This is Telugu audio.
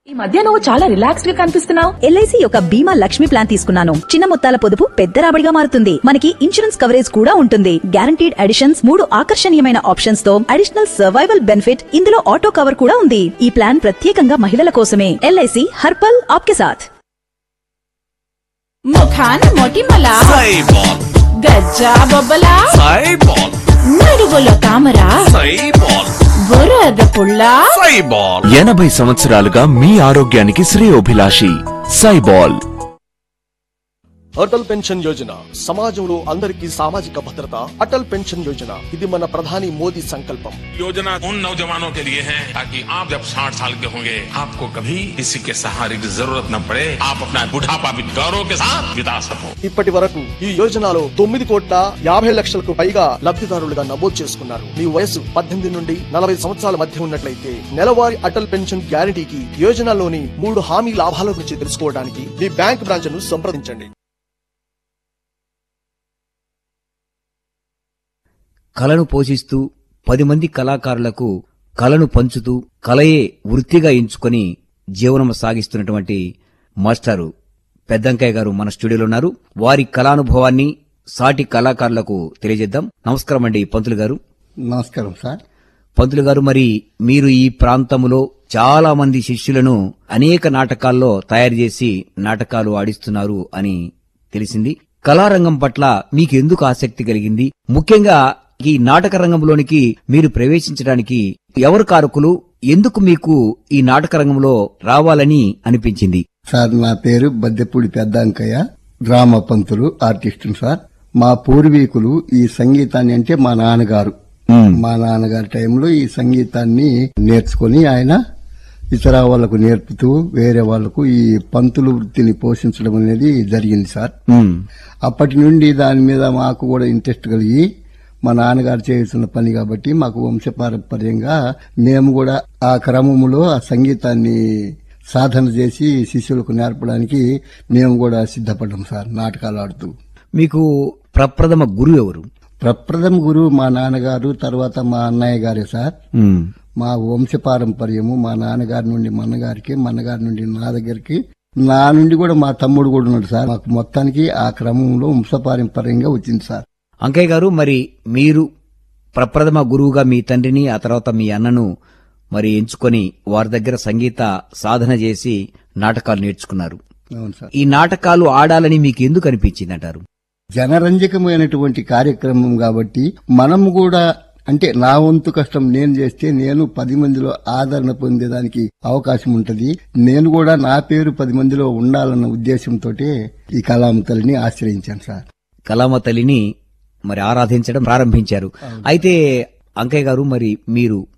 ఈ మధ్య నువ్వు చాలా రిలాక్స్డ్ గా కనిపిస్తున్నావు ఎల్ఐసి యొక్క బీమా లక్ష్మి ప్లాన్ తీసుకున్నాను చిన్న మొత్తాల పొదుపు పెద్ద రాబడిగా మారుతుంది మనకి ఇన్సూరెన్స్ కవరేజ్ కూడా ఉంటుంది గ్యారంటీడ్ అడిషన్స్ మూడు ఆకర్షణీయమైన ఆప్షన్స్ తో అడిషనల్ సర్వైవల్ బెనిఫిట్ ఇందులో ఆటో కవర్ కూడా ఉంది ఈ ప్లాన్ ప్రత్యేకంగా మహిళల కోసమే ఎల్ఐసి హర్పల్ ఆప్కే సాథ్ ముఖాన మొటిమల సైబాల్ గజ్జా బొబ్బల సైబాల్ నడువుల తామర సైబాల్ బురద పుల్ల సైబాల్ ఎనభై సంవత్సరాలుగా మీ ఆరోగ్యానికి శ్రేయోభిలాషి సైబాల్ అటల్ పెన్షన్ యోజన సమాజంలో అందరికీ సామాజిక భద్రత అటల్ పెన్షన్ యోజన ఇది మన ప్రధాని మోదీ సంకల్పం योजना उन नौजवानों के लिए है ताकि आप जब 60 साल के होंगे आपको कभी किसी के सहारे की जरूरत न पड़े आप अपना बुढ़ापा भी गौरव के साथ बिता सको ఇప్పటి వరకు ఈ యోజనలో తొమ్మిది కోట్ల యాభై లక్షలకు పైగా లబ్ధిదారులుగా నమోదు చేసుకున్నారు మీ వయసు పద్దెనిమిది నుండి నలభై సంవత్సరాల మధ్య ఉన్నట్లయితే నెలవారీ అటల్ పెన్షన్ గ్యారంటీకి యోజనలోని మూడు హామీ లాభాల గురించి తెలుసుకోవడానికి మీ బ్యాంక్ బ్రాంచ్ ను సంప్రదించండి కళను పోషిస్తూ పది మంది కళాకారులకు కళను పంచుతూ కళయే వృత్తిగా ఎంచుకొని జీవనం సాగిస్తున్నటువంటి మాస్టారు పెద్దంకయ్య గారు మన స్టూడియోలో ఉన్నారు వారి కళానుభవాన్ని సాటి కళాకారులకు తెలియజేద్దాం నమస్కారం అండి పంతులు గారు నమస్కారం సార్ పంతులు గారు మరి మీరు ఈ ప్రాంతంలో చాలా మంది శిష్యులను అనేక నాటకాల్లో తయారు చేసి నాటకాలు ఆడిస్తున్నారు అని తెలిసింది కళారంగం పట్ల మీకు ఎందుకు ఆసక్తి కలిగింది ముఖ్యంగా ఈ నాటక రంగంలోనికి మీరు ప్రవేశించడానికి ఎవరు కారకులు ఎందుకు మీకు ఈ నాటక రంగంలో రావాలని అనిపించింది సార్ నా పేరు బద్దెపూడి పెద్దాంకయ్య డ్రామా పంతులు ఆర్టిస్ట్ సార్ మా పూర్వీకులు ఈ సంగీతాన్ని అంటే మా నాన్నగారు మా నాన్నగారి టైంలో ఈ సంగీతాన్ని నేర్చుకుని ఆయన ఇతర వాళ్లకు నేర్పుతూ వేరే వాళ్లకు ఈ పంతులు వృత్తిని పోషించడం అనేది జరిగింది సార్ ఉమ్, అప్పటి నుండి దాని మీద మాకు కూడా ఇంట్రెస్ట్ కలిగి మా నాన్నగారు చేస్తున్న పని కాబట్టి మాకు వంశపారంపర్యంగా మేము కూడా ఆ క్రమములో ఆ సంగీతాన్ని సాధన చేసి శిష్యులకు నేర్పడానికి మేము కూడా సిద్ధపడ్డాం సార్ నాటకాలు ఆడుతూ మీకు ప్రప్రథమ గురువు ఎవరు ప్రప్రథమ గురువు మా నాన్నగారు తర్వాత మా అన్నయ్య గారే సార్ ఉమ్, మా వంశపారంపర్యము మా నాన్నగారి నుండి మా అన్నగారికి మా అన్నగారి నుండి నా దగ్గరికి నా నుండి కూడా మా తమ్ముడు కూడా ఉన్నాడు సార్ మాకు మొత్తానికి ఆ క్రమంలో వంశపారంపర్యంగా వచ్చింది సార్ అంకయ్య గారు మరి మీరు ప్రప్రథమ గురువుగా మీ తండ్రిని ఆ తర్వాత మీ అన్నను మరి ఎంచుకొని వారి దగ్గర సంగీత సాధన చేసి నాటకాలు నేర్చుకున్నారు అవును సార్ ఈ నాటకాలు ఆడాలని మీకు ఎందుకు అనిపించింది అంటారు జనరంజకమైనటువంటి కార్యక్రమం కాబట్టి మనం కూడా అంటే నా వంతు కష్టం నేను చేస్తే నేను పది మందిలో ఆదరణ పొందేదానికి అవకాశం ఉంటది నేను కూడా నా పేరు పది మందిలో ఉండాలన్న ఉద్దేశంతో ఈ కళామ తల్లిని ఆశ్రయించాను సార్ కలామ తల్లిని మరి ఆరాధించడం ప్రారంభించారు అయితే అంకయ్య గారు మరి మీరు